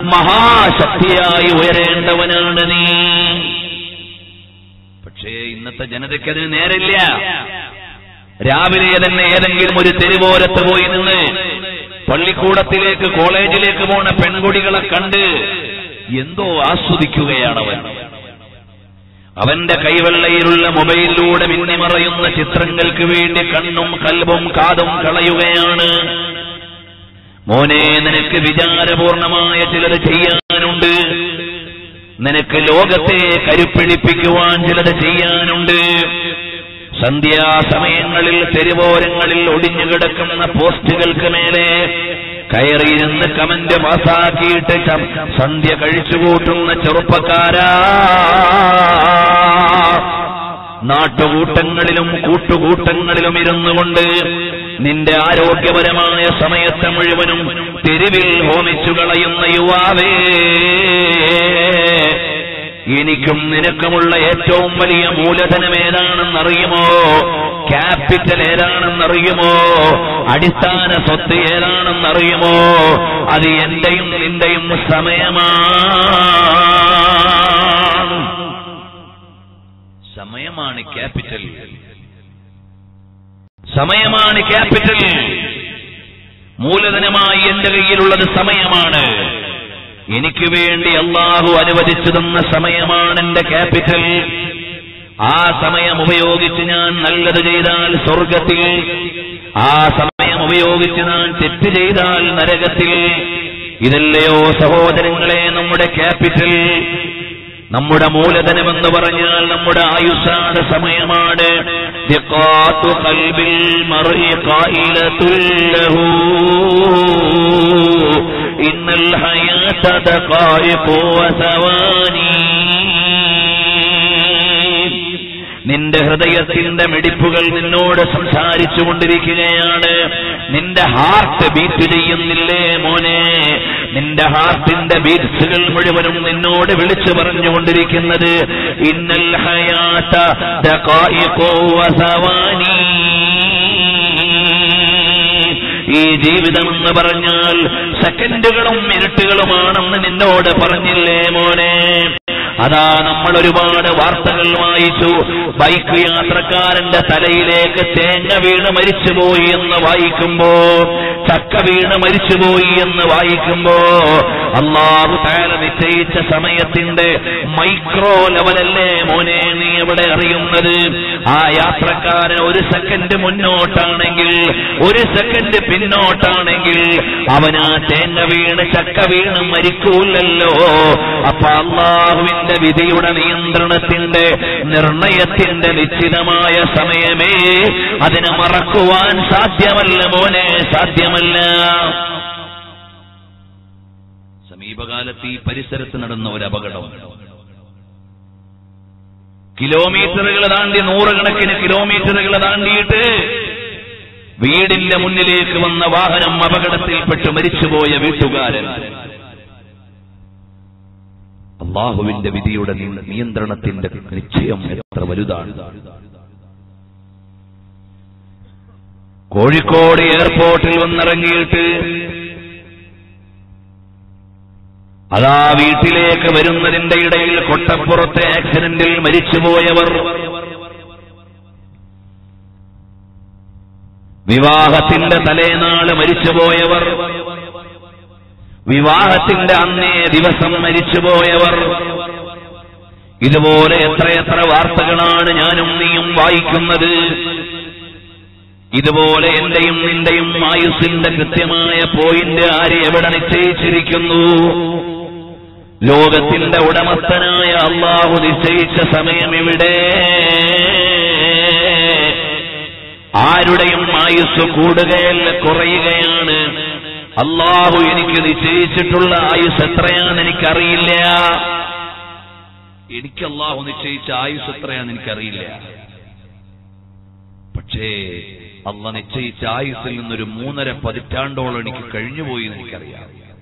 മഹാശക്തിയായി ഉയരേണ്ടവനാണ് നീ പക്ഷേ ഇന്നത്തെ ജനതയ്ക്ക് അതിന് നേരില്ല രാവിലെ തന്നെ ഏതെങ്കിലും ഒരു തെരുവോരത്ത് പോയി നിന്ന് പള്ളിക്കൂടത്തിലേക്ക് കോളേജിലേക്ക് പോണ പെൺകുടികളെ കണ്ട് എന്തോ ആസ്വദിക്കുകയാണവൻ അവന്റെ കൈവെള്ളയിലുള്ള മൊബൈലിലൂടെ മിന്നിമറയുന്ന ചിത്രങ്ങൾക്ക് വേണ്ടി കണ്ണും കൽബും കാതും കളയുകയാണ് മോനെ നിനക്ക് വിചാരപൂർണമായ ചിലത് ചെയ്യാനുണ്ട് നിനക്ക് ലോകത്തെ കരുപ്പിടിപ്പിക്കുവാൻ ചിലത് ചെയ്യാനുണ്ട് സന്ധ്യാസമയങ്ങളിൽ തെരുവോരങ്ങളിൽ ഒടിഞ്ഞുകിടക്കുന്ന പോസ്റ്റുകൾക്ക് മേലെ കയറിയിരുന്ന് കമന്റ് പാസാക്കിയിട്ട് ച- സന്ധ്യ കഴിച്ചുകൂട്ടുന്ന ചെറുപ്പക്കാരാ നാട്ടുകൂട്ടങ്ങളിലും കൂട്ടുകൂട്ടങ്ങളിലും ഇരുന്നു കൊണ്ട് നിന്റെ ആരോഗ്യപരമായ സമയത്തെ മുഴുവനും തെരുവിൽ ഹോമിച്ചു കളയുന്ന യുവാവേ എനിക്കും നിനക്കുമുള്ള ഏറ്റവും വലിയ മൂലധനം ഏതാണെന്നറിയുമോ ക്യാപിറ്റൽ ഏതാണെന്നറിയുമോ അടിസ്ഥാന സ്വത്ത് ഏതാണെന്നറിയുമോ അത് എന്റെയും നിന്റെയും സമയമാണ് സമയമാണ് ക്യാപിറ്റൽ സമയമാണ് ക്യാപിറ്റൽ മൂലധനമായി എന്റെ കയ്യിലുള്ളത് സമയമാണ് എനിക്ക് വേണ്ടി അള്ളാഹു അനുവദിച്ചു തന്ന സമയമാണ് എന്റെ ക്യാപിറ്റൽ ആ സമയം ഉപയോഗിച്ച് ഞാൻ നല്ലത് ചെയ്താൽ സ്വർഗത്തിൽ ആ സമയം ഉപയോഗിച്ച് ഞാൻ തെറ്റ് ചെയ്താൽ നരകത്തിൽ ഇതല്ലയോ സഹോദരങ്ങളെ നമ്മുടെ ക്യാപിറ്റൽ നമ്മുടെ മൂലധനമെന്ന് പറഞ്ഞാൽ നമ്മുടെ ആയുഷാണ് സമയമാണ് ദിഖാത്തു ഖൽബിൽ മർഇ ഖായിലത്തുൽ ലഹു ഇന്നൽ ഹയാത ദഖായിഖു വസവാനി നിന്റെ ഹൃദയത്തിന്റെ മിടിപ്പുകൾ നിന്നോട് സംസാരിച്ചു കൊണ്ടിരിക്കുകയാണ് നിന്റെ ഹാർട്ട് ബീറ്റ് ചെയ്യുന്നില്ലേ മോനെ നിന്റെ ഹാർട്ടിന്റെ ബീറ്റ്സുകൾ മുഴുവനും നിന്നോട് വിളിച്ചു പറഞ്ഞുകൊണ്ടിരിക്കുന്നത് ഇന്നൽ ഹയാത്ത ദഖായിഖു വസവാനി ഈ ജീവിതമെന്ന് പറഞ്ഞാൽ സെക്കൻഡുകളും മിനിറ്റുകളുമാണെന്ന് നിന്നോട് പറഞ്ഞില്ലേ മോനെ അതാ നമ്മൾ ഒരുപാട് വാർത്തകൾ വായിച്ചു ബൈക്ക് യാത്രക്കാരന്റെ തലയിലേക്ക് തേങ്ങ വീണ് മരിച്ചുപോയി എന്ന് വായിക്കുമ്പോ ചക്ക വീണ് മരിച്ചുപോയി എന്ന് വായിക്കുമ്പോ അള്ളാഹു താല നിശ്ചയിച്ച സമയത്തിന്റെ മൈക്രോ ലെവലല്ലേ മോനെ നീ എവിടെ അറിയുന്നത് ആ യാത്രക്കാരൻ ഒരു സെക്കൻഡ് മുന്നോട്ടാണെങ്കിൽ ഒരു സെക്കൻഡ് പിന്നോട്ടാണെങ്കിൽ അവന് ആ തേങ്ങ വീണ് ചക്ക വീണ് മരിക്കൂലല്ലോ അപ്പൊ അള്ളാഹുവിന്റെ വിധിയുടെ നിയന്ത്രണത്തിന്റെ നിർണയത്തിന്റെ നിശ്ചിതമായ സമയമേ അതിനെ മറക്കുവാൻ സാധ്യമല്ല മോനെ സാധ്യമല്ല സമീപകാലത്ത് ഈ പരിസരത്ത് നടന്ന ഒരു അപകടം കിലോമീറ്ററുകൾ താണ്ടി നൂറുകണക്കിന് കിലോമീറ്ററുകൾ താണ്ടിയിട്ട് വീടിന്റെ മുന്നിലേക്ക് വന്ന വാഹനം അപകടത്തിൽപ്പെട്ട് മരിച്ചുപോയ വീട്ടുകാരൻ അള്ളാഹുവിന്റെ വിധിയുടെ നി- നിയന്ത്രണത്തിന്റെ നിശ്ചയം എത്ര വലുതാണ് കോഴിക്കോട് എയർപോർട്ടിൽ വന്നിറങ്ങിയിട്ട് അതാ വീട്ടിലേക്ക് വരുന്നതിന്റെ ഇടയിൽ കൊട്ടപ്പുറത്തെ ആക്സിഡന്റിൽ മരിച്ചുപോയവർ വിവാഹത്തിന്റെ തലേനാള് മരിച്ചുപോയവർ വിവാഹത്തിന്റെ അന്നേ ദിവസം മരിച്ചുപോയവർ ഇതുപോലെ എത്രയെത്ര വാർത്തകളാണ് ഞാനും നീയും വായിക്കുന്നത് ഇതുപോലെ എന്റെയും നിന്റെയും ആയുസിന്റെ കൃത്യമായ പോയിന്റ് ആര് എവിടെ നിശ്ചയിച്ചിരിക്കുന്നു ലോകത്തിന്റെ ഉടമസ്ഥനായ അള്ളാഹു നിശ്ചയിച്ച സമയം ഇവിടെ ആരുടെയും ആയുസ് കൂടുകയല്ല കുറയുകയാണ് അള്ളാഹു എനിക്ക് നിശ്ചയിച്ചിട്ടുള്ള ആയുസ് എത്രയാണെന്ന് എനിക്കറിയില്ല എനിക്ക് അള്ളാഹു നിശ്ചയിച്ച ആയുസ് എത്രയാണെന്ന് എനിക്കറിയില്ല പക്ഷേ അള്ള നിശ്ചയിച്ച ആയുസ്സിൽ നിന്നൊരു മൂന്നര പതിറ്റാണ്ടോളം എനിക്ക് കഴിഞ്ഞുപോയി എന്ന് എനിക്കറിയാം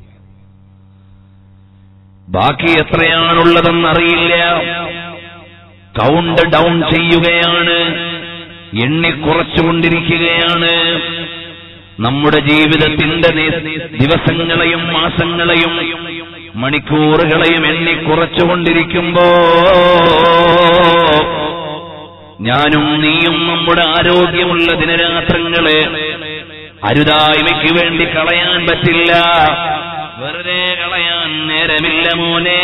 ബാക്കി എത്രയാണുള്ളതെന്നറിയില്ല കൗണ്ട് ഡൗൺ ചെയ്യുകയാണ് എണ്ണി കുറച്ചുകൊണ്ടിരിക്കുകയാണ് നമ്മുടെ ജീവിതത്തിന്റെ നി- ദിവസങ്ങളെയും മാസങ്ങളെയും മണിക്കൂറുകളെയും എണ്ണി കുറച്ചുകൊണ്ടിരിക്കുമ്പോ ഞാനും നീയും നമ്മുടെ ആരോഗ്യമുള്ള ദിനരാത്രങ്ങളെ അരുതായ്മയ്ക്ക് വേണ്ടി കളയാൻ പറ്റില്ല വെറുതെ കളയാൻ നേരമില്ല മോനെ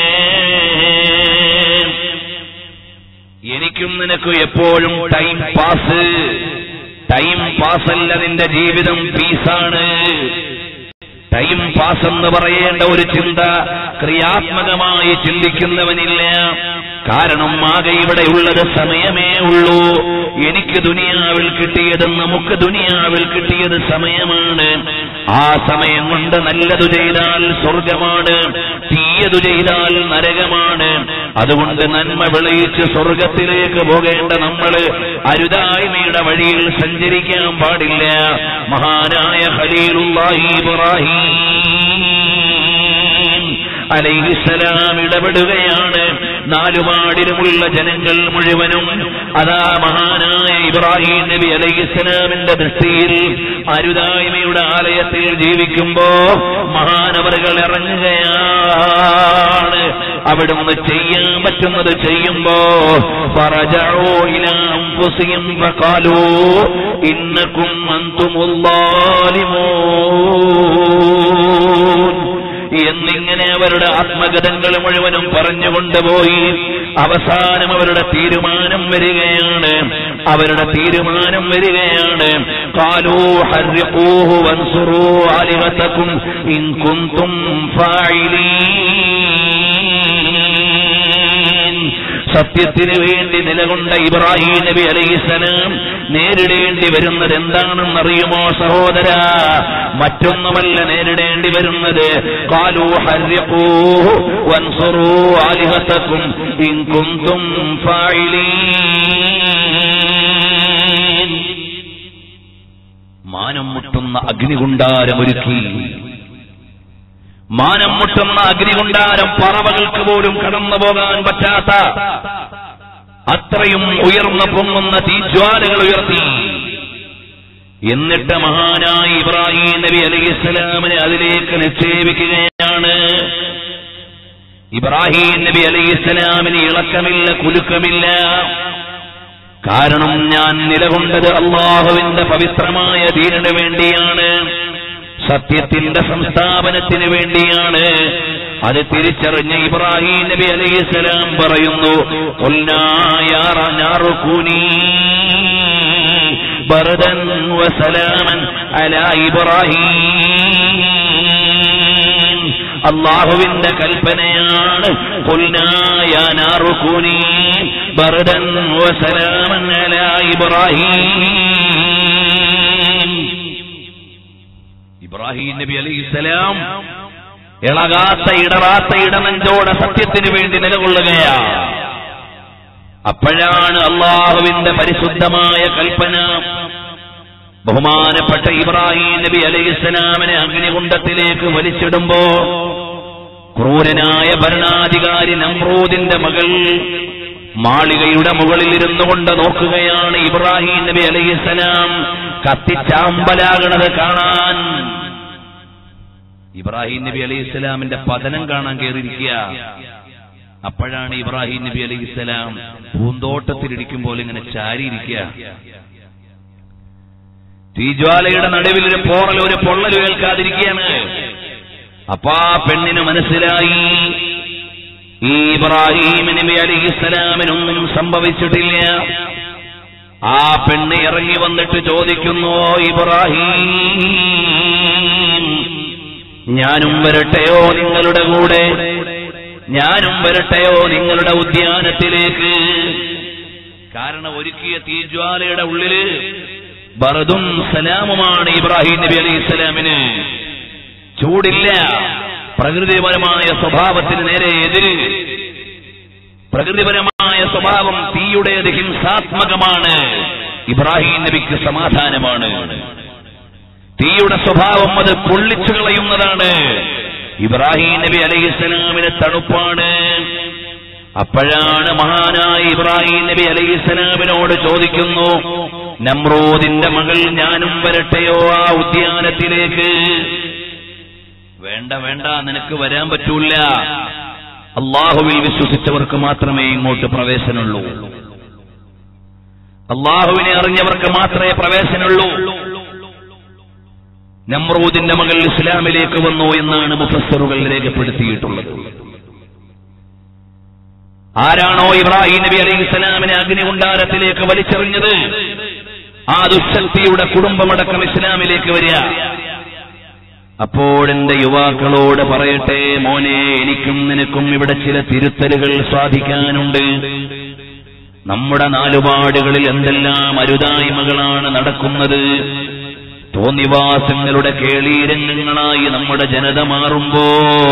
എനിക്കും നിനക്കും എപ്പോഴും ടൈം പാസ് ടൈം പാസല്ല നിന്റെ ജീവിതം പീസാണ് ടൈം പാസ് എന്ന് പറയേണ്ട ഒരു ചിന്ത ക്രിയാത്മകമായി ചിന്തിക്കുന്നവനില്ല കാരണം ആകെ ഇവിടെ ഉള്ളത് സമയമേ ഉള്ളൂ എനിക്ക് ദുനിയാവിൽ കിട്ടിയത് നമുക്ക് ദുനിയാവിൽ കിട്ടിയത് സമയമാണ് ആ സമയം കൊണ്ട് നല്ലതു ചെയ്താൽ സ്വർഗമാണ് തീയതു ചെയ്താൽ നരകമാണ് അതുകൊണ്ട് നന്മ വിളയിച്ച് സ്വർഗത്തിലേക്ക് പോകേണ്ട നമ്മള് അരുതായ്മയുടെ വഴിയിൽ സഞ്ചരിക്കാൻ പാടില്ല മഹാനായ ഖലീലുള്ളാഹി ഇബ്രാഹിം അലൈഹിസലാം ഇടപെടുകയാണ് നാലുപാടിലുമുള്ള ജനങ്ങൾ മുഴുവനും അതാ മഹാനായ ഇബ്രാഹിം നബി അലൈഹിസ്സലാമിന്റെ ദൃഷ്ടിയിൽ അരുതായ്മയുടെ ആലയത്തിൽ ജീവിക്കുമ്പോ മഹാനവറുകൾ ഇറങ്ങുകയാണ് അവിടുന്ന് ചെയ്യാൻ പറ്റുന്നത് ചെയ്യുമ്പോ പറജോ ഇലാംഫുസിയും ഫഖാലൂ ഇന്നക്കും അന്തുമുല്ലാലിമൂൻ എന്നിങ്ങനെ അവരുടെ ആത്മഗതങ്ങൾ മുഴുവനും പറഞ്ഞുകൊണ്ടുപോയി അവസാനം അവരുടെ തീരുമാനം വരികയാണ് അവരുടെ തീരുമാനം വരികയാണ് കാലൂ ഹർരിഖൂഹു വൻസുറൂ ആലിഹതക്കും ഇൻ കുന്തും ഫാഇലീൻ സത്യത്തിന് വേണ്ടി നിലകൊണ്ട ഇബ്രാഹിം നബി അലൈഹിസലാം നേരിടേണ്ടി വരുന്നത് എന്താണെന്നറിയുമോ സഹോദര മറ്റൊന്നുമല്ല നേരിടേണ്ടി വരുന്നത് കാലു ഹർരിഖൂഹു വൻസുറൂ ആലിഹതക്കും ഇൻ കുന്തും ഫാഇലീൻ മാനം മുട്ടുന്ന അഗ്നികുണ്ടാരമൊരുക്കി മാനം മുട്ടുന്ന അഗ്നികുണ്ടാരം പറവകൾക്ക് പോലും കടന്നു പോകാൻ പറ്റാത്ത അത്രയും ഉയർന്നു പൊങ്ങുന്ന തീജ്വാലകൾ ഉയർത്തി എന്നിട്ട് മഹാനായ ഇബ്രാഹിം നബി അലൈഹിസ്സലാമിനെ അതിലേക്ക് നിക്ഷേപിക്കുകയാണ് ഇബ്രാഹിം നബി അലൈഹിസ്സലാമിന് ഇളക്കമില്ല കുലുക്കമില്ല കാരണം ഞാൻ നിലകൊണ്ടത് അള്ളാഹുവിന്റെ പവിത്രമായ ദീനിന് വേണ്ടിയാണ് സത്യത്തിന്റെ സംസ്ഥാപനത്തിന് വേണ്ടിയാണ് അത് തിരിച്ചറിഞ്ഞ ഇബ്രാഹിം നബി അലൈഹിസ്സലാം പറയുന്നു "ഖുൽനാ യാ നാറു കൂനീ ബർദൻ വസലാമൻ അലാ ഇബ്രാഹിം അള്ളാഹുവിന്റെ കൽപ്പനയാണ് "ഖുൽനാ യാ നാറു കൂനീ ബർദൻ വസലാമൻ അലാ ഇബ്രാഹിം ഇബ്രാഹിം നബി അലൈഹിസ്സലാം ഇളകാത്ത ഇടറാത്ത ഇടനെഞ്ചോടെ സത്യത്തിന് വേണ്ടി നിലകൊള്ളുകയാ അപ്പോഴാണ് അള്ളാഹുവിന്റെ പരിശുദ്ധമായ കൽപ്പന ബഹുമാനപ്പെട്ട ഇബ്രാഹിം നബി അലൈഹിസ്സലാമിനെ അഗ്നികുണ്ടത്തിലേക്ക് വലിച്ചിടുമ്പോ ക്രൂരനായ ഭരണാധികാരി നമ്രൂദിന്റെ മകൾ മാളികയുടെ മുകളിൽ ഇരുന്നു കൊണ്ട് നോക്കുകയാണ് ഇബ്രാഹിം നബി അലൈഹിസ്സലാം കത്തിച്ചാമ്പലാകണത് കാണാൻ ഇബ്രാഹിം നബി അലൈഹി ഇസ്ലാമിന്റെ പതനം കാണാൻ കയറിയിരിക്കുക അപ്പോഴാണ് ഇബ്രാഹിം നബി അലൈഹി ഇസ്ലാം പൂന്തോട്ടത്തിലിരിക്കുമ്പോൾ ഇങ്ങനെ ചാരിയിരിക്കുക തീജ്വാലയുടെ നടുവിൽ ഒരു പോറൽ ഒരു പൊള്ളൽ കേൾക്കാതിരിക്കുകയാണ് അപ്പാ പെണ്ണിന് മനസ്സിലായി ഈ ഇബ്രാഹിം നബി അലൈഹി ഇസ്ലാമിനൊന്നും സംഭവിച്ചിട്ടില്ല ആ പെണ്ണ് ഇറങ്ങി വന്നിട്ട് ചോദിക്കുന്നു "ഓ ഇബ്രാഹിം ഞാനും വരട്ടെയോ നിങ്ങളുടെ കൂടെ ഞാനും വരട്ടെയോ നിങ്ങളുടെ ഉദ്യാനത്തിലേക്ക് കാരണം ഒരുക്കിയ തീജ്വാലയുടെ ഉള്ളില് ബറദും സലാമുമാണ് ഇബ്രാഹിം നബി അലൈഹി സ്വലാമിന് ചൂടില്ല പ്രകൃതിപരമായ സ്വഭാവത്തിന് നേരെ എതിര് പ്രകൃതിപരമായ സ്വഭാവം തീയുടേത് ഹിംസാത്മകമാണ് ഇബ്രാഹിം നബിക്ക് സമാധാനമാണ് തീയുടെ സ്വഭാവം അത് പൊള്ളിച്ചു കളയുന്നതാണ് ഇബ്രാഹിം നബി അലൈഹിസ്സലാമിന് തണുപ്പാണ് അപ്പോഴാണ് മഹാനായ ഇബ്രാഹിം നബി അലൈഹിസ്സലാമിനോട് ചോദിക്കുന്നു നമ്രോദിന്റെ മകൾ ഞാനും വരട്ടെയോ ആ ഉദ്യാനത്തിലേക്ക് വേണ്ട വേണ്ട നിനക്ക് വരാൻ പറ്റൂല അള്ളാഹുവിൽ വിശ്വസിച്ചവർക്ക് മാത്രമേ ഇങ്ങോട്ട് പ്രവേശനമുള്ളൂ അള്ളാഹുവിനെ അറിഞ്ഞവർക്ക് മാത്രമേ പ്രവേശനമുള്ളൂ നമ്രൂദിന്റെ മകൾ ഇസ്ലാമിലേക്ക് വന്നു എന്നാണ് മുഫസ്സറുകൾ രേഖപ്പെടുത്തിയിട്ടുള്ളത് ആരാണോ ഇബ്രാഹിം നബി അലൈഹി ഇസ്ലാമിനെ അഗ്നികുണ്ടാരത്തിലേക്ക് വലിച്ചെറിഞ്ഞത് ആ ദുശക്തിയുടെ കുടുംബമടക്കം ഇസ്ലാമിലേക്ക് വരിക അപ്പോഴെന്റെ യുവാക്കളോട് പറയട്ടെ മോനെ എനിക്കും നിനക്കും ഇവിടെ ചില തിരുത്തലുകൾ സാധിക്കാനുണ്ട് നമ്മുടെ നാലുപാടുകളിൽ എന്തെല്ലാം അരുതായ്മകളാണ് നടക്കുന്നത് തോന്നിവാസങ്ങളുടെ കേളീരംഗങ്ങളായി നമ്മുടെ ജനത മാറുമ്പോ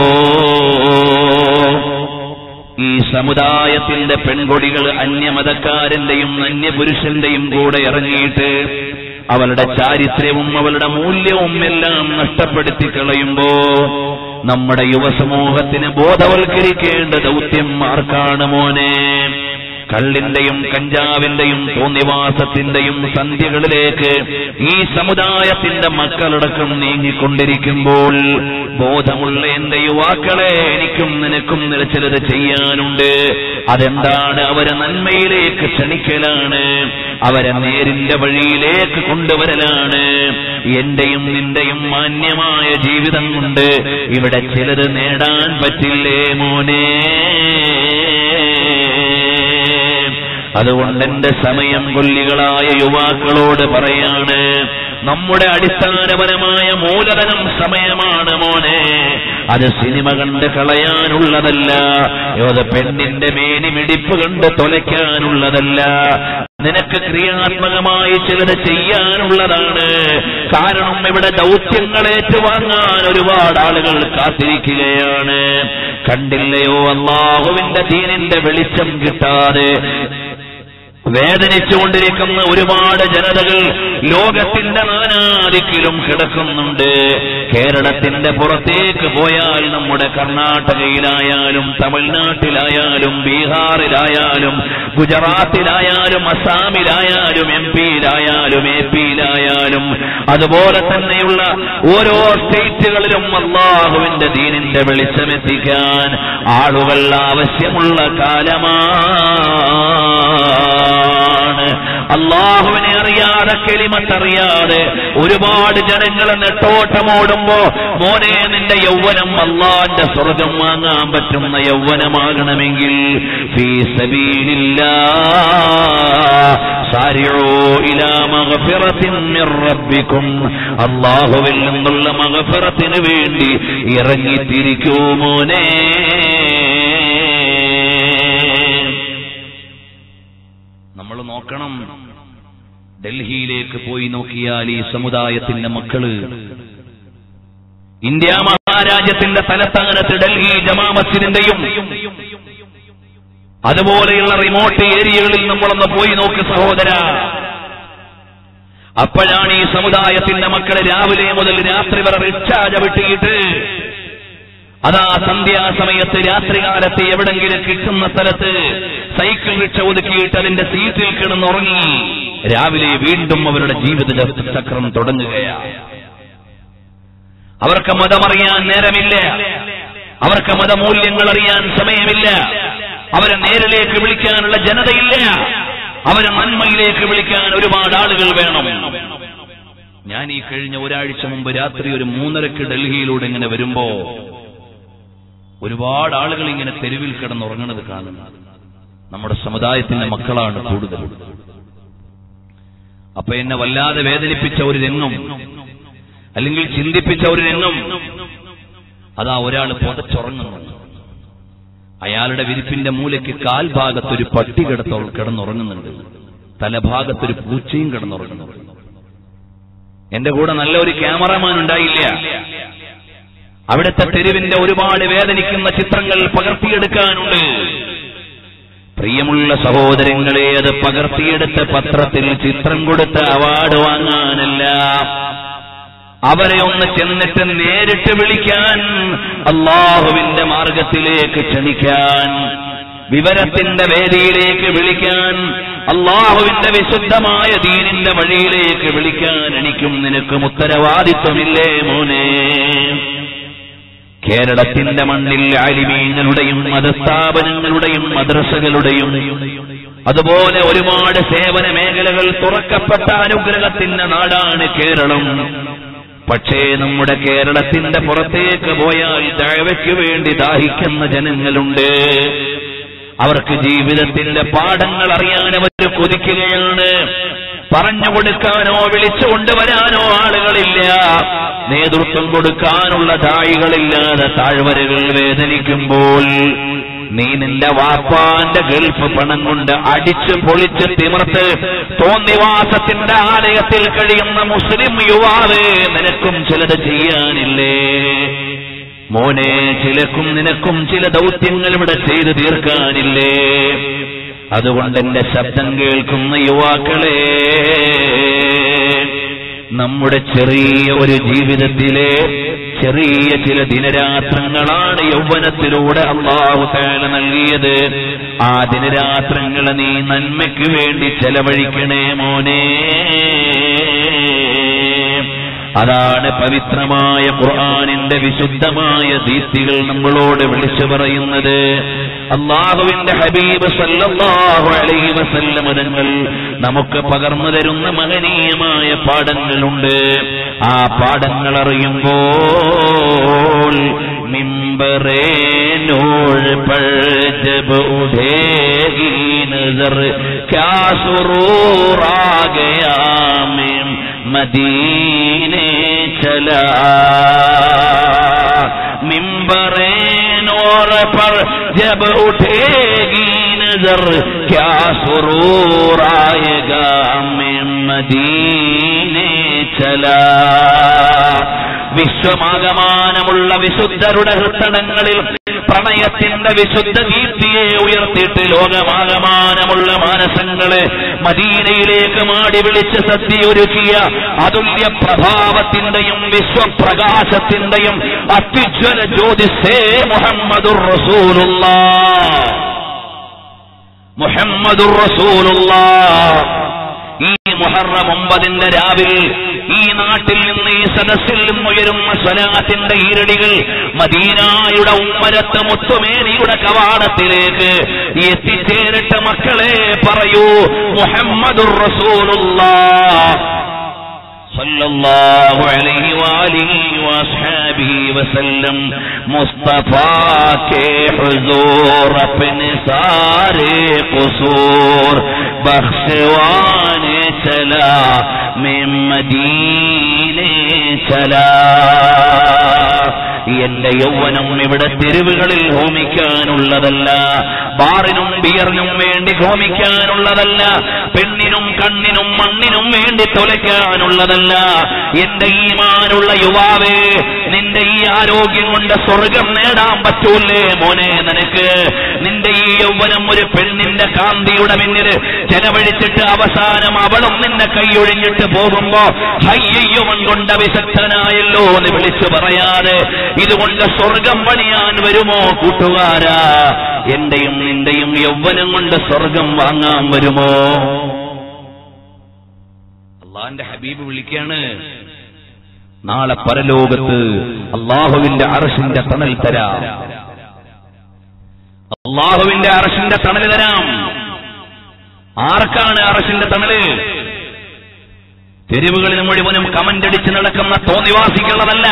ഈ സമുദായത്തിന്റെ പെൺകൊടികൾ അന്യമതക്കാരന്റെയും അന്യപുരുഷന്റെയും കൂടെ ഇറങ്ങിയിട്ട് അവളുടെ ചാരിത്ര്യവും അവളുടെ മൂല്യവും എല്ലാം നഷ്ടപ്പെടുത്തി കളയുമ്പോ നമ്മുടെ യുവസമൂഹത്തിന് ബോധവൽക്കരിക്കേണ്ട ദൗത്യം ആർക്കാണ് മോനെ കള്ളിന്റെയും കഞ്ചാവിന്റെയും തോന്നിവാസത്തിന്റെയും സന്ധ്യകളിലേക്ക് ഈ സമുദായത്തിന്റെ മക്കളടക്കം നീങ്ങിക്കൊണ്ടിരിക്കുമ്പോൾ ബോധമുള്ള എന്റെ യുവാക്കളെ എനിക്കും നിനക്കും ചിലത് ചെയ്യാനുണ്ട് അതെന്താണ് അവരെ നന്മയിലേക്ക് ക്ഷണിക്കലാണ് അവരെ നേരിന്റെ വഴിയിലേക്ക് കൊണ്ടുവരലാണ് എന്റെയും നിന്റെയും മാന്യമായ ജീവിതം കൊണ്ട് ഇവിടെ ചിലത് നേടാൻ പറ്റില്ലേ മോനെ അതുകൊണ്ട് എന്റെ സമയം കൊല്ലികളായ യുവാക്കളോട് പറയാണ് നമ്മുടെ അടിസ്ഥാനപരമായ മൂലധനം സമയമാണ് മോനെ അത് സിനിമ കണ്ട് കളയാനുള്ളതല്ല ഏത് പെണ്ണിന്റെ മേനി മിടിപ്പ് കണ്ട് തൊലയ്ക്കാനുള്ളതല്ല നിനക്ക് ക്രിയാത്മകമായി ചിലത് ചെയ്യാനുള്ളതാണ് കാരണം ഇവിടെ ദൗത്യങ്ങൾ ഏറ്റുവാങ്ങാൻ ഒരുപാട് ആളുകൾ കാത്തിരിക്കുകയാണ് കണ്ടില്ലയോ അള്ളാഹുവിന്റെ ദീനിന്റെ വെളിച്ചം കിട്ടാതെ വേദനിച്ചുകൊണ്ടിരിക്കുന്ന ഒരുപാട് ജനതകൾ ലോകത്തിന്റെ നാനാദിക്കിലും കിടക്കുന്നുണ്ട് കേരളത്തിന്റെ പുറത്തേക്ക് പോയാൽ നമ്മുടെ കർണാടകയിലായാലും തമിഴ്നാട്ടിലായാലും ബീഹാറിലായാലും ഗുജറാത്തിലായാലും അസാമിലായാലും എം പിയിലായാലും എ പിയിലായാലും അതുപോലെ തന്നെയുള്ള ഓരോ സ്റ്റേറ്റുകളിലും അള്ളാഹുവിന്റെ ദീനിന്റെ വെളിച്ചമെത്തിക്കാൻ ആളുകൾ ആവശ്യമുള്ള കാലമാണ് അള്ളാഹുവിനെ അറിയാതെ കെളിമത്തറിയാതെ ഒരുപാട് ജനങ്ങൾ നെട്ടോട്ടമോടുമ്പോ മോനെ നിന്റെ യൗവനം അള്ളാന്റെ സ്വർഗം വാങ്ങാൻ പറ്റുന്ന യൗവനമാകണമെങ്കിൽ ഫീ സബീലില്ലാ സാരിഴോ ഇലാ മഗ്ഫിറത്തിൻ മിർ റബ്ബിക്കും അള്ളാഹുവിൽ നിന്നുള്ള മഗ്ഫിറത്തിന് വേണ്ടി ഇറങ്ങിത്തിരിക്കൂ മോനെ നമ്മൾ നോക്കണം ഡൽഹിയിലേക്ക് പോയി നോക്കിയാൽ ഈ സമുദായത്തിന്റെ മക്കള് ഇന്ത്യ മഹാരാജ്യത്തിന്റെ തലസ്ഥാനത്ത് ഡൽഹി ജമാ മസ്ജിദിന്റെയും അതുപോലെയുള്ള റിമോട്ട് ഏരിയകളിൽ നമ്മളൊന്ന് പോയി നോക്ക് സഹോദര അപ്പോഴാണ് ഈ സമുദായത്തിന്റെ മക്കള് രാവിലെ മുതൽ രാത്രി വരെ റിക്ഷ ചവിട്ടിയിട്ട് അതാ സന്ധ്യാസമയത്ത് രാത്രികാലത്ത് എവിടെങ്കിലും കിട്ടുന്ന സ്ഥലത്ത് സൈക്കിൾ റിക്ഷ ഒതുക്കിയിട്ട് അതിന്റെ സീറ്റിൽ കിടന്നുറങ്ങി രാവിലെ വീണ്ടും അവരുടെ ജീവിത ചക്രം തുടങ്ങുകയാണ് അവർക്ക് മതമറിയാൻ നേരമില്ല അവർക്ക് മതമൂല്യങ്ങൾ അറിയാൻ സമയമില്ല അവരെ നേരിലേക്ക് വിളിക്കാനുള്ള ജനതയില്ല അവരെ നന്മയിലേക്ക് വിളിക്കാൻ ഒരുപാട് ആളുകൾ വേണം ഞാൻ ഈ കഴിഞ്ഞ ഒരാഴ്ച മുമ്പ് രാത്രി ഒരു മൂന്നരക്ക് ഡൽഹിയിലൂടെ ഇങ്ങനെ വരുമ്പോ ഒരുപാട് ആളുകൾ ഇങ്ങനെ തെരുവിൽ കിടന്നുറങ്ങുന്നത് കാണുന്നു നമ്മുടെ സമുദായത്തിന്റെ മക്കളാണ് കൂടുതൽ അപ്പൊ എന്നെ വല്ലാതെ വേദനിപ്പിച്ച ഒരു രംഗം അല്ലെങ്കിൽ ചിന്തിപ്പിച്ച ഒരു രംഗം അതാ ഒരാൾ പുതച്ചുറങ്ങുന്നു അയാളുടെ വിരിപ്പിന്റെ മൂലയ്ക്ക് കാൽഭാഗത്തൊരു പട്ടി കിടത്തോ കിടന്നുറങ്ങുന്നുണ്ട് തലഭാഗത്തൊരു പൂച്ചയും കിടന്നുറങ്ങുന്നുണ്ട് എന്റെ കൂടെ നല്ല ഒരു ക്യാമറമാൻ ഉണ്ടായില്ല അവിടുത്തെ തെരുവിന്റെ ഒരുപാട് വേദനിക്കുന്ന ചിത്രങ്ങൾ പകർത്തിയെടുക്കാനുണ്ട് പ്രിയമുള്ള സഹോദരങ്ങളെ അത് പകർത്തിയെടുത്ത് പത്രത്തിൽ ചിത്രം കൊടുത്ത് അവാർഡ് വാങ്ങാനല്ല അവരെ ഒന്ന് ചെന്നിട്ട് നേരിട്ട് വിളിക്കാൻ അള്ളാഹുവിന്റെ മാർഗത്തിലേക്ക് ക്ഷണിക്കാൻ വിവരത്തിന്റെ വേദിയിലേക്ക് വിളിക്കാൻ അള്ളാഹുവിന്റെ വിശുദ്ധമായ ദീനിന്റെ വഴിയിലേക്ക് വിളിക്കാൻ എനിക്കും നിനക്കും ഉത്തരവാദിത്വമില്ലേ മോനെ കേരളത്തിന്റെ മണ്ണിൽ ആലിമീങ്ങളുടെയും മതസ്ഥാപനങ്ങളുടെയും മദ്രസകളുടെയും അതുപോലെ ഒരുപാട് സേവന മേഖലകൾ തുറക്കപ്പെട്ട അനുഗ്രഹത്തിന്റെ നാടാണ് കേരളം പക്ഷേ നമ്മുടെ കേരളത്തിന്റെ പുറത്തേക്ക് പോയാൽ ദഴവയ്ക്ക് വേണ്ടി ദാഹിക്കുന്ന ജനങ്ങളുണ്ട് അവർക്ക് ജീവിതത്തിന്റെ പാഠങ്ങൾ അറിയാൻ അവർ കൊതിക്കുകയാണ് പറഞ്ഞു കൊടുക്കാനോ വിളിച്ചു കൊണ്ടുവരാനോ ആളുകളില്ല നേതൃത്വം കൊടുക്കാനുള്ള താഴികളില്ലാതെ താഴ്വരകൾ വേദനിക്കുമ്പോൾ നീ നിന്റെ വാപ്പാന്റെ ഗൾഫ് പണം കൊണ്ട് അടിച്ച് പൊളിച്ച് തിമിർത്ത് തോന്നിവാസത്തിന്റെ ആലയത്തിൽ കഴിയുന്ന മുസ്ലിം യുവാവ് നിനക്കും ചിലത് ചെയ്യാനില്ലേ മോനെ ചിലക്കും നിനക്കും ചില ദൗത്യങ്ങൾ ഇവിടെ ചെയ്തു തീർക്കാനില്ലേ അതുകൊണ്ട് എന്റെ ശബ്ദം കേൾക്കുന്ന യുവാക്കളെ നമ്മുടെ ചെറിയ ഒരു ജീവിതത്തിലെ ചെറിയ ചില ദിനരാത്രങ്ങളാണ് യൗവനത്തിലൂടെ അള്ളാഹു താല നൽകിയത് ആ ദിനരാത്രങ്ങളെ നീ നന്മയ്ക്ക് വേണ്ടി ചെലവഴിക്കണേ മോനെ അതാണ് പവിത്രമായ ഖുർആാനിന്റെ വിശുദ്ധമായ ദീപ്തികൾ നമ്മളോട് വിളിച്ചു പറയുന്നത് അള്ളാഹുവിന്റെ ഹബീബ് സല്ലല്ലാഹു അലൈഹി വസല്ലമ തങ്ങൾ നമുക്ക് പകർന്നു തരുന്ന മഹനീയമായ പാഠങ്ങളുണ്ട് ആ പാഠങ്ങൾ അറിയുമ്പോൾ മിമ്പറേ നോഴ് പഴജബ് ഉഠേഗി നസർ ക്യാ സുറൂർ ആ ഗയാ മിം മദീനെ ചലാ मिंबरे नौर पर जब उठेगी नजर क्या सुरूर आएगा मैं मदीने चला വിശ്വമാകമാനമുള്ള വിശുദ്ധരുടെ ഹൃത്തടങ്ങളിൽ പ്രണയത്തിന്റെ വിശുദ്ധ ദീപ്തിയെ ഉയർത്തിയിട്ട് ലോകമാകമാനമുള്ള മാനസങ്ങളെ മദീനയിലേക്ക് മാടി വിളിച്ച് സദ്യയൊരുക്കിയ അതുല്യ പ്രഭാവത്തിന്റെയും വിശ്വപ്രകാശത്തിന്റെയും അത്യുജ്വല ജ്യോതിസേ മുഹമ്മദുർ റസൂലുള്ള മുഹമ്മദുർ റസൂലുള്ള ഈ മുഹറം ഒമ്പതിന്റെ രാവിൽ ഈ നാട്ടിൽ നിന്ന് ഈ സദസ്സിൽ നിന്നുയരുന്ന സ്വലാത്തിന്റെ ഈരടികൾ മദീനായുടെ ഉമ്മരത്ത് മുത്തുമേനിയുടെ കവാടത്തിലേക്ക് എത്തിച്ചേരിട്ട മക്കളെ പറയൂ മുഹമ്മദുർ റസൂലുള്ള صلى الله عليه وآله وأصحابه وسلم مصطفى کے حضور اپنے سارے قصور بخشوانے چلا میں مدینے چلا എന്റെ യൗവനം ഇവിടെ തെരുവുകളിൽ ഹോമിക്കാനുള്ളതല്ല ബാറിനും ബിയറിനും വേണ്ടി ഹോമിക്കാനുള്ളതല്ല പെണ്ണിനും കണ്ണിനും മണ്ണിനും വേണ്ടി തൊലയ്ക്കാനുള്ളതല്ല എന്റെ ഈമാനുള്ള യുവാവേ നിന്റെ ഈ ആരോഗ്യം കൊണ്ട് സ്വർഗം നേടാൻ പറ്റൂലേ മോനെ നിനക്ക് നിന്റെ ഈ യൗവനം ഒരു പെണ്ണിന്റെ കാന്തിയുടെ പിന്നിൽ ചെലവഴിച്ചിട്ട് അവസാനം അവളും നിന്നെ കൈയൊഴിഞ്ഞിട്ട് പോകുമ്പോ ഹയ്യയ്യവൻ കൊണ്ട് വിശക്തനായല്ലോ എന്ന് വിളിച്ചു പറയാതെ ഇതുകൊണ്ട് സ്വർഗം പണിയാൻ വരുമോ കൂട്ടുകാരാ എന്റെയും നിന്റെയും യൗവനം കൊണ്ട് സ്വർഗം വാങ്ങാൻ വരുമോ അള്ളാന്റെ ഹബീബ് വിളിക്കാണ് നാളെ പരലോകത്ത് അള്ളാഹുവിന്റെ അറഷിന്റെ തണൽ തരാം അള്ളാഹുവിന്റെ അറഷിന്റെ തണൽ തരാം ആർക്കാണ് അറഷിന്റെ തണല് തെരുവുകളിൽ മുഴുവനും കമന്റടിച്ച് നടക്കുന്ന തോന്നിവാസിക്കുള്ളതല്ല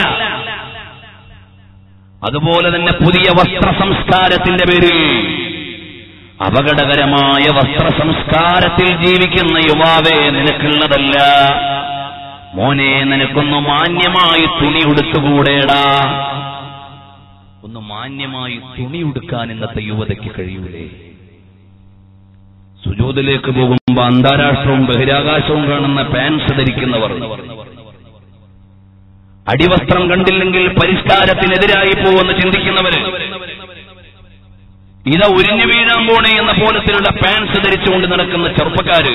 അതുപോലെ തന്നെ പുതിയ വസ്ത്ര സംസ്കാരത്തിന്റെ പേരിൽ അപകടകരമായ വസ്ത്ര സംസ്കാരത്തിൽ ജീവിക്കുന്ന യുവാവേ നിനക്കുള്ളതല്ല മോനെ നിനക്കൊന്ന് മാന്യമായി തുണി ഉടുത്തുകൂടേടാ ഒന്ന് മാന്യമായി തുണി ഉടുക്കാൻ ഇന്നത്തെ യുവതയ്ക്ക് കഴിയൂലേ സുജൂതിലേക്ക് പോകുമ്പോ അന്താരാഷ്ട്രവും ബഹിരാകാശവും കാണുന്ന പാൻസ് ധരിക്കുന്നവർ അടിവസ്ത്രം കണ്ടില്ലെങ്കിൽ പരിഷ്കാരത്തിനെതിരായി പോകുമെന്ന് ചിന്തിക്കുന്നവര് ഇത ഉരിഞ്ഞു വീഴാൻ പോണേ എന്ന പോലത്തിലുള്ള പാൻസ് ധരിച്ചുകൊണ്ട് നടക്കുന്ന ചെറുപ്പക്കാര്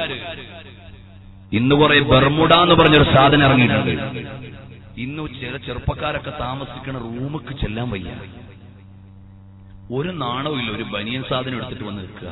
ഇന്ന് കുറെ ബർമുഡ എന്ന് പറഞ്ഞൊരു സാധനം ഇറങ്ങിയിട്ടുണ്ട് ഇന്ന് ചില ചെറുപ്പക്കാരൊക്കെ താമസിക്കുന്ന റൂമുക്ക് ചെല്ലാൻ വയ്യ ഒരു നാണവും ഇല്ല ഒരു ബനിയൻ സാധനം എടുത്തിട്ട് വന്ന് നിൽക്കുക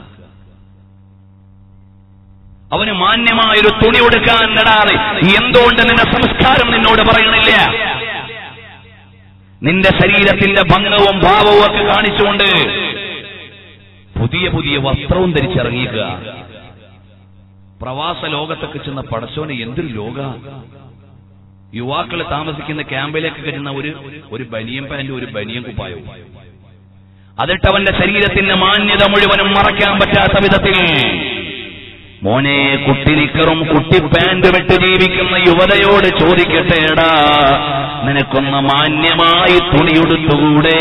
അവന് മാന്യമായൊരു തുണി കൊടുക്കാൻ നടാതെ എന്തുകൊണ്ട് നിന്റെ സംസ്കാരം നിന്നോട് പറയണില്ല നിന്റെ ശരീരത്തിന്റെ ഭംഗവും ഭാവവും ഒക്കെ കാണിച്ചുകൊണ്ട് പുതിയ പുതിയ വസ്ത്രവും ധരിച്ചിറങ്ങിക്കുക പ്രവാസ ലോകത്തൊക്കെ ചെന്ന പടച്ചോന് എന്തൊരു ലോക യുവാക്കൾ താമസിക്കുന്ന ക്യാമ്പിലേക്ക് ചെന്ന ഒരു ഒരു ബനിയൻ പാന്റും ഒരു ബനിയൻ കുപ്പായവും അതിട്ട് അവന്റെ ശരീരത്തിന്റെ മാന്യത മുഴുവനും മറയ്ക്കാൻ പറ്റാത്ത വിധത്തിൽ മോനെ കുട്ടിനിക്കറും കുട്ടി പാന്റും ഇട്ട് ജീവിക്കുന്ന യുവതയോട് ചോദിക്കട്ടെടാ നിനക്കൊന്ന് മാന്യമായി തുണിയുടുത്തുകൂടെ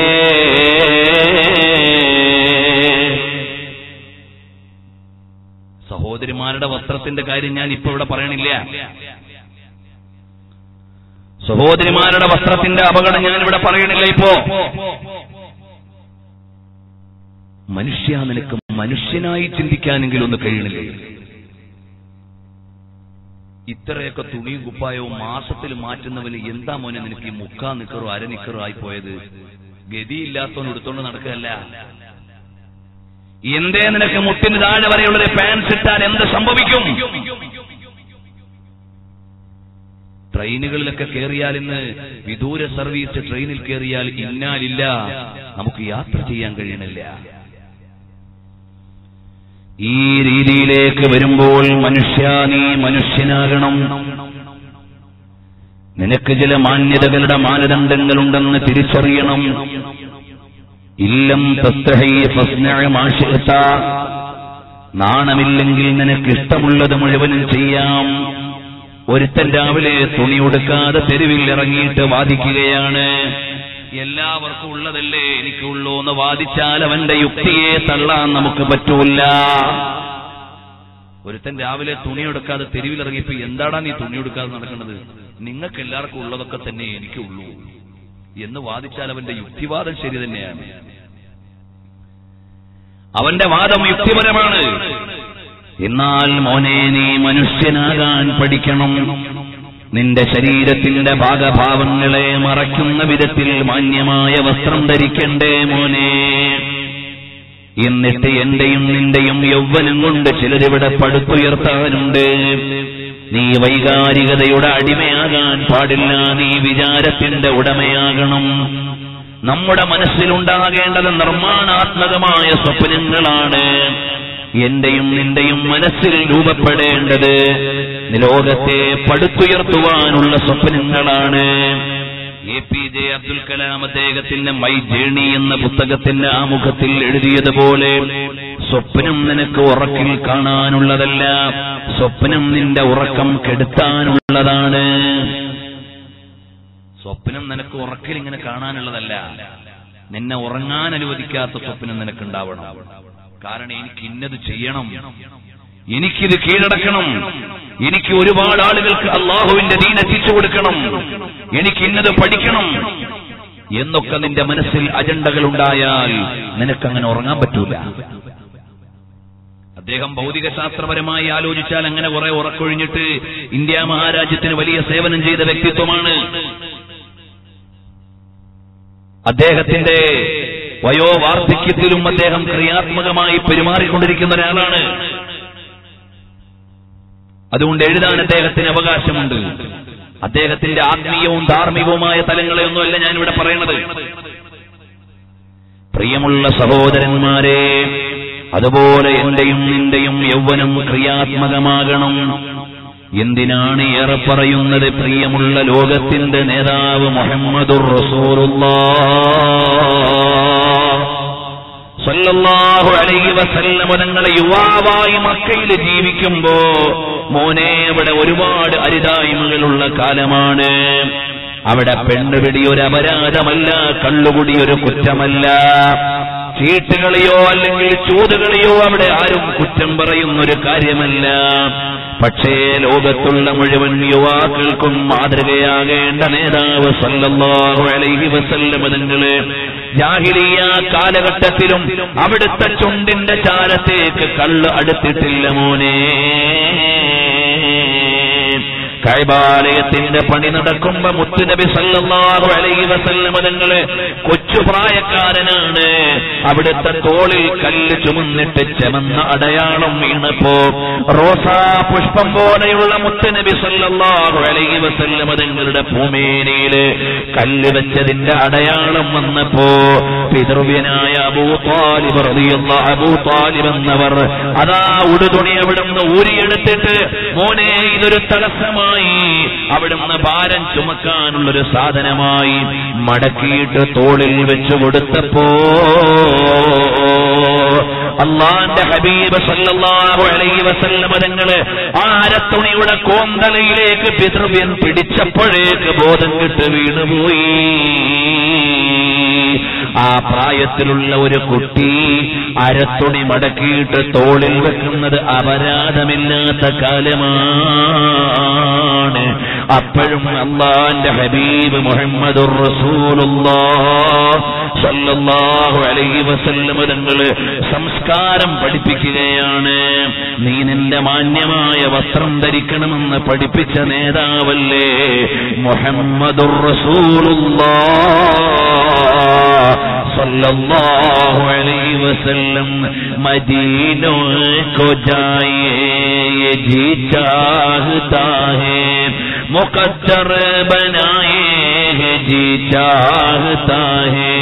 സഹോദരിമാരുടെ വസ്ത്രത്തിന്റെ കാര്യം ഞാൻ ഇപ്പൊ ഇവിടെ പറയണില്ല സഹോദരിമാരുടെ വസ്ത്രത്തിന്റെ അപകടം ഞാൻ ഇവിടെ പറയണില്ല ഇപ്പോ മനുഷ്യ നിനക്ക് മനുഷ്യനായി ചിന്തിക്കാനെങ്കിലും ഒന്ന് കഴിയണില്ലേ ഇത്രയൊക്കെ തുണിയും കുപ്പായവും മാസത്തിൽ മാറ്റുന്നവന് എന്താ മോനെ നിനക്ക് ഈ മുക്കാ നിക്കറോ അര നിക്കറോ ആയി പോയത് ഗതിയില്ലാത്തവൻ എടുത്തോണ്ട് നടക്കുകയല്ല എന്തേ നിനക്ക് മുട്ടിന് താഴെ വരെയുള്ളൊരു പാൻസ് ഇട്ടാൽ എന്ത് സംഭവിക്കും ട്രെയിനുകളിലൊക്കെ കയറിയാൽ ഇന്ന് വിദൂര സർവീസ് ട്രെയിനിൽ കയറിയാൽ ഇന്നാലില്ല നമുക്ക് യാത്ര ചെയ്യാൻ കഴിയണില്ല ഈ രീതിയിലേക്ക് വരുമ്പോൾ മനുഷ്യ നീ മനുഷ്യനാകണം നിനക്ക് ചില മാന്യതകളുടെ മാനദണ്ഡങ്ങളുണ്ടെന്ന് തിരിച്ചറിയണം ഇല്ലം തസ്തഹി ഫസ്നഅ മാ ശിഅത. നാണമില്ലെങ്കിൽ നിനക്ക് ഇഷ്ടമുള്ളത് മുഴുവനും ചെയ്യാം ഒരുത്തൻ രാവിലെ തുണി ഉടുക്കാതെ തെരുവിൽ ഇറങ്ങിയിട്ട് വാദിക്കുകയാണ് എല്ലാവർക്കും ഉള്ളതല്ലേ എനിക്കുള്ളൂ എന്ന് വാദിച്ചാൽ അവന്റെ യുക്തിയെ തള്ളാൻ നമുക്ക് പറ്റൂല ഒരുത്തൻ രാവിലെ തുണി എടുക്കാതെ തെരുവിലിറങ്ങിയപ്പോ എന്താടാ നീ തുണി എടുക്കാതെ നടക്കുന്നത് നിങ്ങൾക്ക് എല്ലാവർക്കും ഉള്ളതൊക്കെ തന്നെ എനിക്കുള്ളൂ എന്ന് വാദിച്ചാൽ അവന്റെ യുക്തിവാദം ശരി തന്നെയാണ് അവന്റെ വാദം യുക്തിപരമാണ് എന്നാൽ മോനെ നീ മനുഷ്യനാകാൻ പഠിക്കണം നിന്റെ ശരീരത്തിന്റെ ഭാഗഭാവങ്ങളെ മറയ്ക്കുന്ന വിധത്തിൽ മാന്യമായ വസ്ത്രം ധരിക്കണ്ടേ മോനെ എന്നിട്ട് എന്റെയും നിന്റെയും യൗവനം കൊണ്ട് ചിലരിവിടെ പടുത്തുയർത്താനുണ്ട് നീ വൈകാരികതയുടെ അടിമയാകാൻ പാടില്ല നീ വിചാരത്തിന്റെ ഉടമയാകണം നമ്മുടെ മനസ്സിലുണ്ടാകേണ്ടത് നിർമ്മാണാത്മകമായ സ്വപ്നങ്ങളാണ് എന്റെയും നിന്റെയും മനസ്സിൽ രൂപപ്പെടേണ്ടത് ലോകത്തെ പടുത്തുയർത്തുവാനുള്ള സ്വപ്നങ്ങളാണ് A P J Abdul Kalam അദ്ദേഹത്തിന്റെ മൈ ജേണി എന്ന പുസ്തകത്തിന്റെ ആമുഖത്തിൽ എഴുതിയതുപോലെ സ്വപ്നം നിനക്ക് ഉറക്കിൽ കാണാനുള്ളതല്ല സ്വപ്നം നിന്റെ ഉറക്കം കെടുത്താനുള്ളതാണ് സ്വപ്നം നിനക്ക് ഉറക്കിൽ ഇങ്ങനെ കാണാനുള്ളതല്ല നിന്നെ ഉറങ്ങാൻ അനുവദിക്കാത്ത സ്വപ്നം നിനക്കുണ്ടാവണം കാരണം എനിക്ക് ഇന്നത് ചെയ്യണം എനിക്കിത് കീഴടക്കണം എനിക്ക് ഒരുപാട് ആളുകൾക്ക് അള്ളാഹുവിന്റെ ദീൻ എത്തിച്ചു കൊടുക്കണം എനിക്ക് ഇന്നത് പഠിക്കണം എന്നൊക്കെ നിന്റെ മനസ്സിൽ അജണ്ടകൾ ഉണ്ടായാൽ നിനക്കങ്ങനെ ഉറങ്ങാൻ പറ്റൂല അദ്ദേഹം ഭൗതിക ശാസ്ത്രപരമായി ആലോചിച്ചാൽ അങ്ങനെ കുറെ ഉറക്കൊഴിഞ്ഞിട്ട് ഇന്ത്യ മഹാരാജ്യത്തിന് വലിയ സേവനം ചെയ്ത വ്യക്തിത്വമാണ് അദ്ദേഹത്തിന്റെ വയോവാർദ്ധക്യത്തിലും അദ്ദേഹം ക്രിയാത്മകമായി പെരുമാറിക്കൊണ്ടിരിക്കുന്ന ഒരാളാണ് അതുകൊണ്ട് എഴുതാൻ അദ്ദേഹത്തിന് അവകാശമുണ്ട് അദ്ദേഹത്തിന്റെ ആത്മീയവും ധാർമ്മികവുമായ തലങ്ങളെ ഒന്നുമല്ല ഞാൻ ഇവിടെ പറയണത് പ്രിയമുള്ള സഹോദരന്മാരെ അതുപോലെ എന്റെയും നിന്റെയും യൗവനം ക്രിയാത്മകമാകണം എന്തിനാണ് ഏറെ പറയുന്നത് പ്രിയമുള്ള ലോകത്തിന്റെ നേതാവ് മുഹമ്മദുർ സല്ലല്ലാഹു അലൈഹി വസല്ലം തങ്ങളെ യുവാവായി മക്കയിൽ ജീവിക്കുമ്പോ മോനെ അവിടെ ഒരുപാട് അരിതായ്മകളുള്ള കാലമാണ് അവിടെ പെണ്ണുപിടി ഒരു അപരാധമല്ല കള്ളുകുടി ഒരു കുറ്റമല്ല ചീട്ടുകളിയോ അല്ലെങ്കിൽ ചൂതുകളിയോ അവിടെ ആരും കുറ്റം പറയുന്നൊരു കാര്യമല്ല പക്ഷേ ലോകത്തുള്ള മുഴുവൻ യുവാക്കൾക്കും മാതൃകയാകേണ്ട നേതാവ് സല്ലല്ലാഹു അലൈഹി വസല്ലം തങ്ങള് ജാഹിലിയ കാലഘട്ടത്തിലും അവിടുത്തെ ചുണ്ടിന്റെ ചാരത്തേക്ക് കള്ള് അടുത്തിട്ടില്ല മോനെ കൈബാലയത്തിന്റെ പണി നടക്കുമ്പോ മുത്തുനബി സല്ലല്ലാഹു അലൈഹി വസല്ലം തങ്ങള് കൊച്ചു പ്രായക്കാരനാണ് അവിടുത്തെ തോളിൽ കല്ല് ചുമന്നിട്ട് ചെമന്ന അടയാളം വീണപ്പോ റോസാ പുഷ്പം പോലെയുള്ള മുത്തനബി സല്ലല്ലാഹു അലൈഹി വസല്ലം തങ്ങളുടെ ഭൂമേനയില് കല്ല് വെച്ചതിന്റെ അടയാളം വന്നപ്പോ പിതൃവ്യനായ അബൂ താലിബ് റളിയല്ലാഹു അബൂ താലിബ് എന്നവർ അതാ ഉടുതുണി അവിടുന്ന് ഊരിയെടുത്തിട്ട് മോനെ ഇതൊരു തടസ്സമായി അവിടുന്ന് ഭാരം ചുമക്കാനുള്ളൊരു സാധനമായി മടക്കിയിട്ട് തോളിൽ വെച്ചു കൊടുത്തപ്പോ അള്ളാന്റെ ഹബീബ് സല്ലല്ലാഹു അലൈഹി വസല്ലമ തങ്ങള് ആ അരത്തുണിയുടെ കോന്തലയിലേക്ക് പിതൃവ്യൻ പിടിച്ചപ്പോഴേക്ക് ബോധം കിട്ട് വീണുപോയി ആ പ്രായത്തിലുള്ള ഒരു കുട്ടി അരത്തുണി മടക്കിയിട്ട് തോളിൽ വെക്കുന്നത് അപരാധമില്ലാത്ത കാലമാണ് അപ്പോഴും അള്ളാന്റെ ഹബീബ് മുഹമ്മദുർ റസൂലുള്ളാഹ് സല്ലല്ലാഹു അലൈഹി വസല്ലം തങ്ങള് സംസ്കാരം പഠിപ്പിക്കുകയാണ് നീ നിന്റെ മാന്യമായ വസ്ത്രം ധരിക്കണമെന്ന് പഠിപ്പിച്ച നേതാവല്ലേ മുഹമ്മദുർ റസൂലുള്ളാഹ് सल्लल्लाहु अलैहि वसल्लम मदीनों को जाए ये जी चाहता है मुकद्दर बनाए है जी चाहता है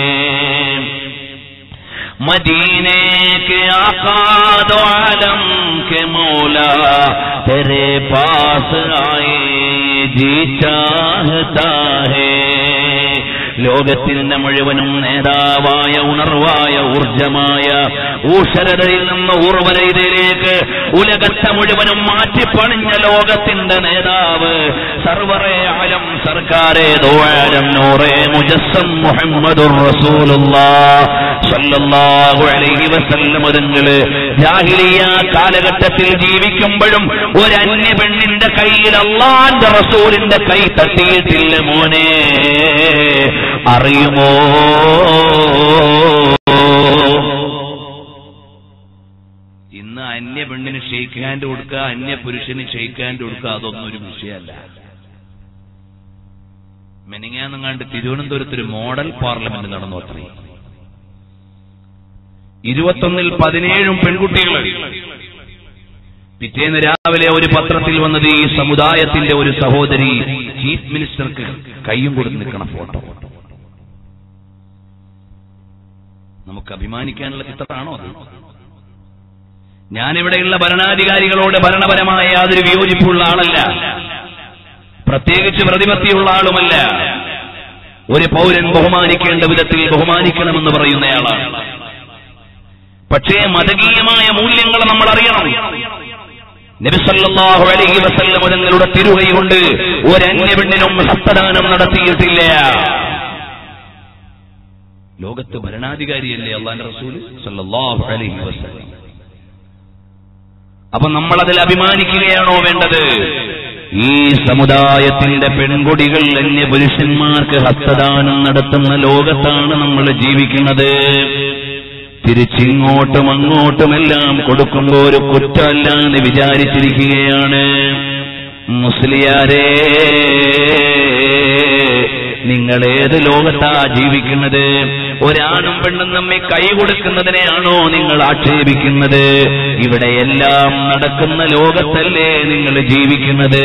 मदीने के आका दो आलम के मौला तेरे पास आए जी चाहता है ലോകത്തിന്റെ മുഴുവനും നേതാവായ ഉണർവായ ഊർജമായ ഊഷരതയിൽ നിന്ന് ഊർവരയിലേക്ക് ഉലകത്തെ മുഴുവനും മാറ്റിപ്പണിഞ്ഞ ലോകത്തിന്റെ നേതാവ് സർവറെ ആലം സർക്കാരെ ദോഴം നൂറേ മുജസ്സം മുഹമ്മദുർ സല്ലല്ലാഹു അലൈഹി വസല്ലം അതുങ്ങള് ജാഹിലിയ കാലഘട്ടത്തിൽ ജീവിക്കുമ്പോഴും ഒരു അന്യ പെണ്ണിന്റെ കയ്യിൽ അള്ളാന്റെ റസൂലിന്റെ കൈ തട്ടിയിട്ടില്ല മോനെ അറിയുമോ ഇന്ന് അന്യ പെണ്ണിന് ഷെയ്ക്ക് ഹാൻഡ് കൊടുക്കുക അന്യ പുരുഷന് ഷെയ്ക്ക് ഹാൻഡ് കൊടുക്കുക അതൊന്നും ഒരു വിഷയമല്ല മെനിങ്ങാന്നങ്ങാണ്ട് തിരുവനന്തപുരത്ത് ഒരു മോഡൽ പാർലമെന്റ് നടന്നു അത്രേ ഇരുപത്തൊന്നിൽ പതിനേഴും പെൺകുട്ടികൾ പിറ്റേന്ന് രാവിലെ ഒരു പത്രത്തിൽ വന്നത് ഈ സമുദായത്തിന്റെ ഒരു സഹോദരി ചീഫ് മിനിസ്റ്റർക്ക് കയ്യും കൊടുത്ത് നിൽക്കണ ഫോട്ടോ നമുക്ക് അഭിമാനിക്കാനുള്ള ചിത്രമാണോ അത് ഞാനിവിടെയുള്ള ഭരണാധികാരികളോട് ഭരണപരമായ യാതൊരു വിയോജിപ്പുള്ള ആളല്ല പ്രത്യേകിച്ച് പ്രതിപത്തിയുള്ള ആളുമല്ല ഒരു പൗരൻ ബഹുമാനിക്കേണ്ട വിധത്തിൽ ബഹുമാനിക്കണമെന്ന് പറയുന്നയാളാണ് പക്ഷേ മതകീയമായ മൂല്യങ്ങൾ നമ്മൾ അറിയണം നബിസല്ലാഹു അലൈഹി വസല്ലം തങ്ങളുടെ തിരുകൈ കൊണ്ട് ഒരന്യ പെണ്ണിനും ഹസ്തദാനം നടത്തിയിട്ടില്ല ലോകത്ത് ഭരണാധികാരിയല്ലേ അള്ളാന്റെ റസൂല് സല്ലല്ലാഹു അലൈഹി വസല്ലം അപ്പൊ നമ്മൾ അതിൽ അഭിമാനിക്കുകയാണോ വേണ്ടത് ഈ സമുദായത്തിന്റെ പെൺകുടികൾ അന്യ പുരുഷന്മാർക്ക് ഹസ്തദാനം നടത്തുന്ന ലോകത്താണ് നമ്മൾ ജീവിക്കുന്നത് തിരിച്ചിങ്ങോട്ടും അങ്ങോട്ടുമെല്ലാം കൊടുക്കുമ്പോ ഒരു കുറ്റമല്ല എന്ന് വിചാരിച്ചിരിക്കുകയാണ് മുസ്ലിയാരേ നിങ്ങൾ ഏത് ലോകത്താ ജീവിക്കുന്നത് ഒരാണും പെണ്ണും നമ്മെ കൈ കൊടുക്കുന്നതിനെയാണോ നിങ്ങൾ ആക്ഷേപിക്കുന്നത് ഇവിടെ എല്ലാം നടക്കുന്ന ലോകത്തല്ലേ നിങ്ങൾ ജീവിക്കുന്നത്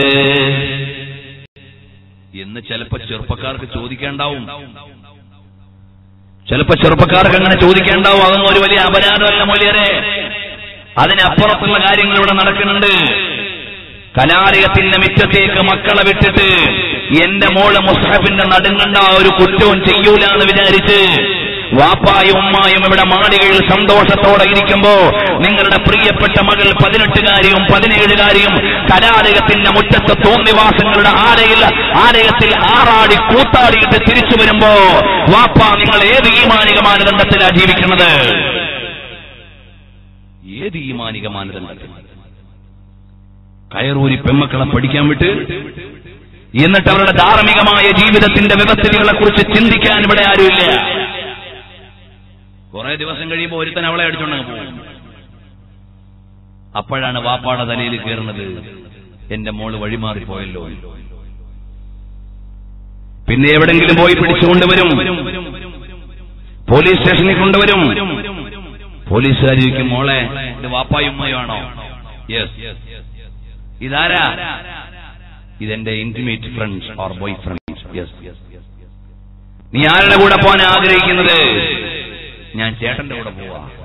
എന്ന് ചിലപ്പോ ചെറുപ്പക്കാർക്ക് ചോദിക്കേണ്ടാവും ചിലപ്പോ ചെറുപ്പക്കാർക്ക് അങ്ങനെ ചോദിക്കേണ്ടാവും അതൊന്നും ഒരു വലിയ അപരാധമല്ല മൂല്യരെ അതിനപ്പുറത്തുള്ള കാര്യങ്ങൾ ഇവിടെ നടക്കുന്നുണ്ട് കലാലയത്തിന്റെ മിറ്റത്തേക്ക് മക്കളെ വിട്ടിട്ട് എന്റെ മോള് മുസ്ഹബിന്റെ നടുങ്ങണ്ട ഒരു കുറ്റവും ചെയ്യൂല എന്ന് വിചാരിച്ച് വാപ്പായും ഉമ്മായും ഇവിടെ മാളികയിൽ സന്തോഷത്തോടെ ഇരിക്കുമ്പോ നിങ്ങളുടെ പ്രിയപ്പെട്ട മകൾ പതിനെട്ടുകാരിയും പതിനേഴുകാരിയും കലാലയത്തിന്റെ മുറ്റത്ത് തോന്നിവാസങ്ങളുടെ ആലയിൽ ആലയത്തിൽ ആറാടി കൂത്താടിയിട്ട് തിരിച്ചു വരുമ്പോ വാപ്പ നിങ്ങൾ ഏത് ഈമാനിക മാനദണ്ഡത്തിലാ ജീവിക്കുന്നത് ഏത് ഈമാനിക മാനദണ്ഡത്തിൽ കയറൂരി പെമ്മക്കളെ പഠിക്കാൻ വിട്ട് എന്നിട്ട് അവരുടെ ധാർമ്മികമായ ജീവിതത്തിന്റെ വ്യവസ്ഥിതികളെ കുറിച്ച് ചിന്തിക്കാൻ ഇവിടെ ആരുമില്ല കുറെ ദിവസം കഴിയുമ്പോൾ ഒരുത്തൻ അവളെ അടിച്ചോണ്ടങ്ങ് പോകും അപ്പോഴാണ് വാപ്പാടെ തലയിൽ കയറുന്നത് എന്റെ മോള് വഴിമാറിപ്പോയല്ലോ പിന്നെ എവിടെങ്കിലും പോയി പിടിച്ചുകൊണ്ടുവരും പോലീസ് സ്റ്റേഷനിൽ കൊണ്ടുവരും പോലീസുകാർ ചോദിക്കും മോളെ ഇത് വാപ്പായും ഉമ്മയും ആണോ യെസ് ഇതാരാ ഇതെന്റെ intimate friends or boyfriends yes നീ ആരുടെ കൂടെ പോകാൻ ആഗ്രഹിക്കുന്നത് ഞാൻ ചേട്ടന്റെ കൂടെ പോവാ